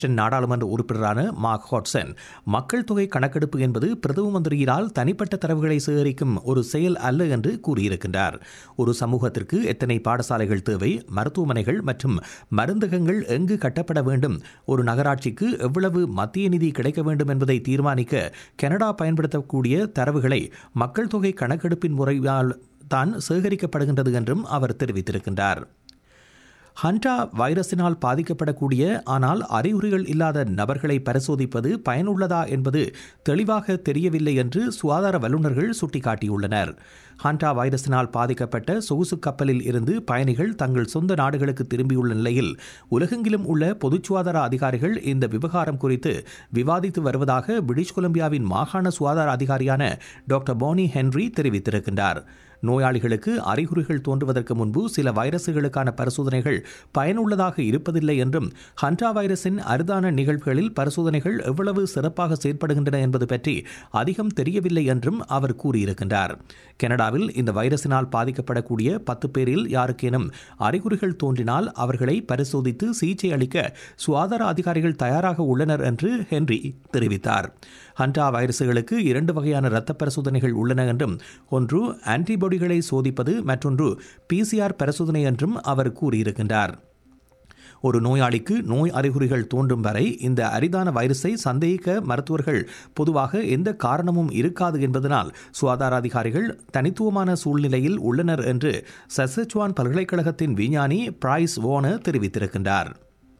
நாடாளுமன்ற உறுப்பினரான mark Hodson மக்கள் தொகை கணக்கெடுப்பு என்பது பிரதம மந்திரியினால் தனிப்பட்ட தரவுகளை சேகரிக்கும் ஒரு செயல் அல்ல என்று கூறியிருக்கின்றார் ஒரு சமூகத்திற்கு எத்தனை பாடசாலைகள் தேவை மருத்துவமனைகள் மற்றும் மருந்தகங்கள் எங்கு கட்டப்பட வேண்டும் ஒரு நகராட்சிக்கு எவ்வளவு மத்திய நிதி கிடைக்க வேண்டும் என்பதை தீர்மானிக்க கனடா பயன்படுத்தக்கூடிய தரவுகளை மக்கள் தொகை கணக்கெடுப்பின் முறையால் தான் சேகரிக்கப்படுகின்றது என்றும் அவர் தெரிவித்திருக்கின்றார் ஹண்டா வைரஸினால் பாதிக்கப்படக்கூடிய ஆனால் அறிகுறிகள் இல்லாத நபர்களை பரிசோதிப்பது பயனுள்ளதா என்பது தெளிவாக தெரியவில்லை என்று சுகாதார வல்லுநர்கள் சுட்டிக்காட்டியுள்ளனர் ஹண்டா வைரஸினால் பாதிக்கப்பட்ட சொகுசு கப்பலில் இருந்து பயணிகள் தங்கள் சொந்த நாடுகளுக்கு திரும்பியுள்ள நிலையில் உலகெங்கிலும் உள்ள பொது சுகாதார அதிகாரிகள் இந்த விவகாரம் குறித்து விவாதித்து வருவதாக பிரிட்டிஷ் கொலம்பியாவின் மாகாண சுகாதார அதிகாரியான டாக்டர் போனி ஹென்ரி தெரிவித்திருக்கின்றார் நோயாளிகளுக்கு அறிகுறிகள் தோன்றுவதற்கு முன்பு சில வைரசுகளுக்கான பரிசோதனைகள் பயனுள்ளதாக இருப்பதில்லை என்றும் ஹண்டா வைரஸின் அரிதான நிகழ்வுகளில் பரிசோதனைகள் எவ்வளவு சிறப்பாக செயற்படுகின்றன என்பது பற்றி அதிகம் தெரியவில்லை என்றும் அவர் கூறியிருக்கின்றார் கனடாவில் இந்த வைரஸினால் பாதிக்கப்படக்கூடிய பத்து பேரில் யாருக்கேனும் அறிகுறிகள் தோன்றினால் அவர்களை பரிசோதித்து சிகிச்சை அளிக்க சுகாதார அதிகாரிகள் தயாராக உள்ளனர் என்று ஹென்றி தெரிவித்தார் ஹண்டா வைரசுகளுக்கு இரண்டு வகையான இரத்த பரிசோதனைகள் உள்ளன என்றும் ஒன்று ஆன்டிபாடிகளை சோதிப்பது மற்றொன்று பிசிஆர் பரிசோதனை என்றும் அவர் கூறியிருக்கின்றார் ஒரு நோயாளிக்கு நோய் அறிகுறிகள் தோன்றும் வரை இந்த அரிதான வைரஸை சந்தேகிக்க மருத்துவர்கள் பொதுவாக எந்த காரணமும் இருக்காது என்பதனால் சுகாதார அதிகாரிகள் தனித்துவமான சூழ்நிலையில் உள்ளனர் என்று சசச்சுவான் பல்கலைக்கழகத்தின் விஞ்ஞானி பிரைஸ் வோன தெரிவித்திருக்கின்றார்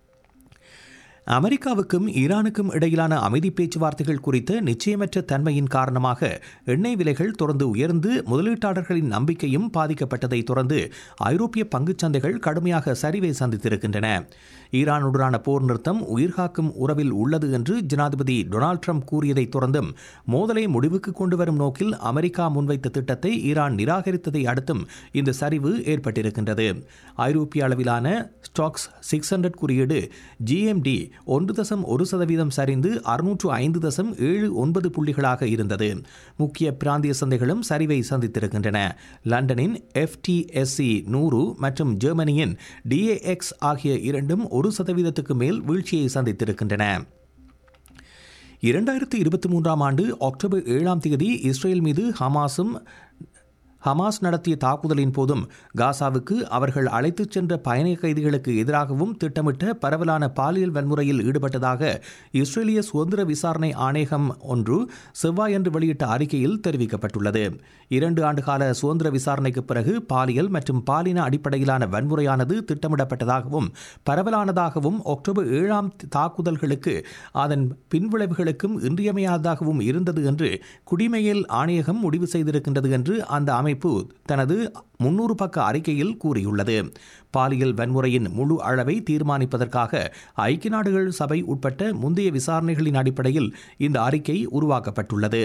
அமெரிக்காவுக்கும் ஈரானுக்கும் இடையிலான அமைதி பேச்சுவார்த்தைகள் குறித்த நிச்சயமற்ற தன்மையின் காரணமாக எண்ணெய் விலைகள் தொடர்ந்து உயர்ந்து முதலீட்டாளர்களின் நம்பிக்கையும் பாதிக்கப்பட்டதை தொடர்ந்து ஐரோப்பிய பங்குச் சந்தைகள் கடுமையாக சரிவை சந்தித்திருக்கின்றன ஈரானுடனான போர் நிறுத்தம் உயிர்காக்கும் உறவில் உள்ளது என்று ஜனாதிபதி டொனால்ட் ட்ரம்ப் கூறியதை தொடர்ந்தும் மோதலை முடிவுக்கு கொண்டு வரும் நோக்கில் அமெரிக்கா முன்வைத்த திட்டத்தை ஈரான் நிராகரித்ததை அடுத்தும் இந்த சரிவு ஏற்பட்டிருக்கின்றது ஐரோப்பிய அளவிலான ஸ்டாக்ஸ் சிக்ஸ் ஹண்ட்ரட் குறியீடு ஜிஎம்டி ஒன்று தசம் ஒரு சதவீதம் சரிந்து அறுநூற்று ஐந்து தசம் ஏழு ஒன்பது புள்ளிகளாக இருந்தது முக்கிய பிராந்திய சந்தைகளும் சரிவை சந்தித்திருக்கின்றன லண்டனின் எஃப்டிஎஸ்சி நூறு மற்றும் ஜெர்மனியின் டிஏஎக்ஸ் ஆகிய இரண்டும் ஒரு சதவீதத்துக்கு மேல் வீழ்ச்சியை சந்தித்திருக்கின்றன இரண்டாயிரத்தி இருபத்தி மூன்றாம் ஆண்டு அக்டோபர் ஏழாம் தேதி இஸ்ரேல் மீது ஹமாஸும் ஹமாஸ் நடத்திய தாக்குதலின் போதும் காசாவுக்கு அவர்கள் அழைத்துச் சென்ற பயண கைதிகளுக்கு எதிராகவும் திட்டமிட்ட பரவலான பாலியல் வன்முறையில் ஈடுபட்டதாக இஸ்ரேலிய சுதந்திர விசாரணை ஆணையகம் ஒன்று செவ்வாயன்று வெளியிட்ட அறிக்கையில் தெரிவிக்கப்பட்டுள்ளது இரண்டு ஆண்டுகால சுதந்திர விசாரணைக்கு பிறகு பாலியல் மற்றும் பாலின அடிப்படையிலான வன்முறையானது திட்டமிடப்பட்டதாகவும் பரவலானதாகவும் அக்டோபர் ஏழாம் தாக்குதல்களுக்கு அதன் பின்விளைவுகளுக்கும் இன்றியமையாததாகவும் இருந்தது என்று குடிமையியல் ஆணையகம் முடிவு செய்திருக்கின்றது என்று அந்த அமைப்பு தனது முன்னூறு பக்க அறிக்கையில் கூறியுள்ளது பாலியல் வன்முறையின் முழு அளவை தீர்மானிப்பதற்காக ஐக்கிய நாடுகள் சபை உட்பட்ட முந்தைய விசாரணைகளின் அடிப்படையில் இந்த அறிக்கை உருவாக்கப்பட்டுள்ளது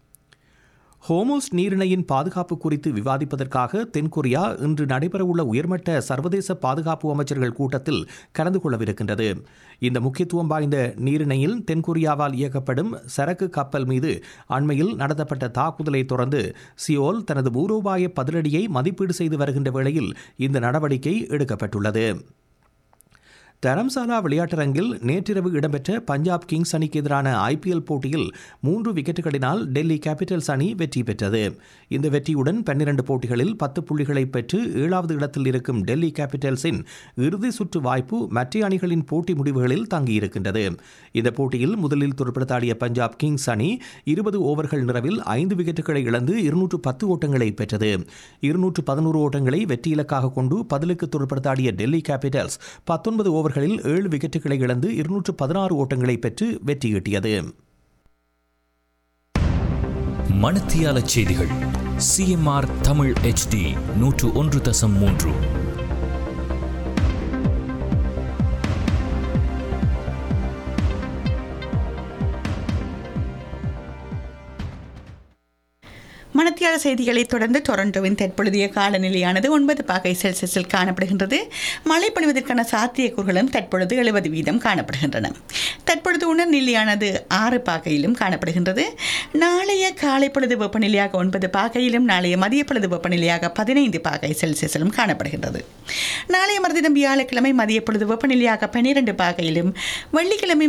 ஹோமோஸ் நீரிணையின் பாதுகாப்பு குறித்து விவாதிப்பதற்காக தென்கொரியா இன்று நடைபெறவுள்ள உயர்மட்ட சர்வதேச பாதுகாப்பு அமைச்சர்கள் கூட்டத்தில் கலந்து கொள்ளவிருக்கின்றது இந்த முக்கியத்துவம் வாய்ந்த நீரிணையில் தென்கொரியாவால் இயக்கப்படும் சரக்கு கப்பல் மீது அண்மையில் நடத்தப்பட்ட தாக்குதலை தொடர்ந்து சியோல் தனது பூரோபாய பதிலடியை மதிப்பீடு செய்து வருகின்ற வேளையில் இந்த நடவடிக்கை எடுக்கப்பட்டுள்ளது தரம்சாலா விளையாட்டரங்கில் நேற்றிரவு இடம்பெற்ற பஞ்சாப் கிங்ஸ் அணிக்கு எதிரான ஐபிஎல் போட்டியில் மூன்று விக்கெட்டுகளினால் டெல்லி கேபிட்டல்ஸ் அணி வெற்றி பெற்றது இந்த வெற்றியுடன் பன்னிரண்டு போட்டிகளில் பத்து புள்ளிகளை பெற்று ஏழாவது இடத்தில் இருக்கும் டெல்லி கேபிட்டல்ஸின் இறுதி சுற்று வாய்ப்பு மற்ற அணிகளின் போட்டி முடிவுகளில் தங்கியிருக்கின்றது இந்த போட்டியில் முதலில் துடுப்படுத்தாடிய பஞ்சாப் கிங்ஸ் அணி இருபது ஓவர்கள் நிறைவில் ஐந்து விக்கெட்டுகளை இழந்து இருநூற்று பத்து ஓட்டங்களை பெற்றது இருநூற்று பதினோரு ஓட்டங்களை வெற்றி இலக்காக கொண்டு பதிலுக்கு துடுப்படுத்தாடிய டெல்லி கேபிட்டல்ஸ் பத்தொன்பது ஓவர் ஓவர்களில் ஏழு விக்கெட்டுகளை இழந்து இருநூற்று பதினாறு ஓட்டங்களை பெற்று வெற்றியீட்டியது மணத்தியால செய்திகள் சிஎம்ஆர் தமிழ் ஹெச்டி நூற்று ஒன்று தசம் மூன்று மணத்தியால மணித்தியால செய்திகளை தொடர்ந்து டொரண்டோவின் தற்பொழுதைய காலநிலையானது ஒன்பது பாகை செல்சியஸில் காணப்படுகின்றது மழை பொழிவதற்கான சாத்தியக்கூறுகளும் தற்பொழுது எழுபது வீதம் காணப்படுகின்றன தற்பொழுது உணர்நிலையானது ஆறு பாகையிலும் காணப்படுகின்றது நாளைய காலை பொழுது வெப்பநிலையாக ஒன்பது பாகையிலும் நாளைய மதிய பொழுது வெப்பநிலையாக பதினைந்து பாகை செல்சியஸிலும் காணப்படுகின்றது நாளைய மறுதினம் வியாழக்கிழமை மதிய பொழுது வெப்பநிலையாக பன்னிரண்டு பாகையிலும் வெள்ளிக்கிழமை